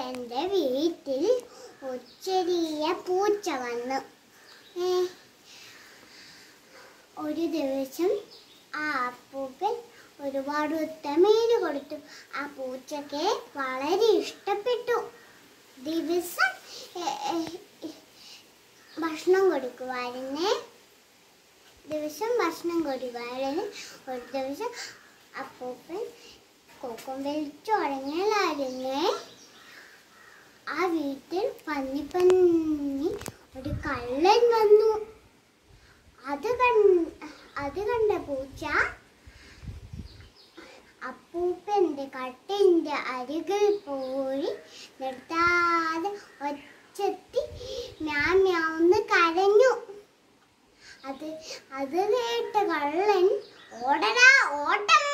അപ്പൂപ്പൻ്റെ വീട്ടിൽ ഒരു ചെറിയ പൂച്ച വന്നു ഏ, ഒരു ദിവസം ആ അപ്പൂപ്പൻ ഒരുപാട് ഉത്തമീന് കൊടുത്തു ആ പൂച്ചക്ക് വളരെ ഇഷ്ടപ്പെട്ടു ദിവസം ഏ, ഏ, ഭക്ഷണം കൊടുക്കുമായിരുന്നേ ദിവസം ഭക്ഷണം കൊടുക്കുമായിരുന്നു ഒരു ദിവസം അപ്പൂപ്പൻ കൊക്കും വലിച്ചു ഉറങ്ങലായിരുന്നേ ആ വീട്ടിൽ പന്നിപ്പന്നി ഒരു കള്ളൻ വന്നു അത് കണ്ട് അത് കണ്ട പൂച്ച അപ്പൂപ്പന്റെ കട്ടിന്റെ അരികിൽ പോയി നിർത്താതെ ഒച്ചത്തി മ്യാമ്യാന്ന് കരഞ്ഞു അത് അത് കേട്ട കള്ളൻ ഓടടാ ഓട്ടം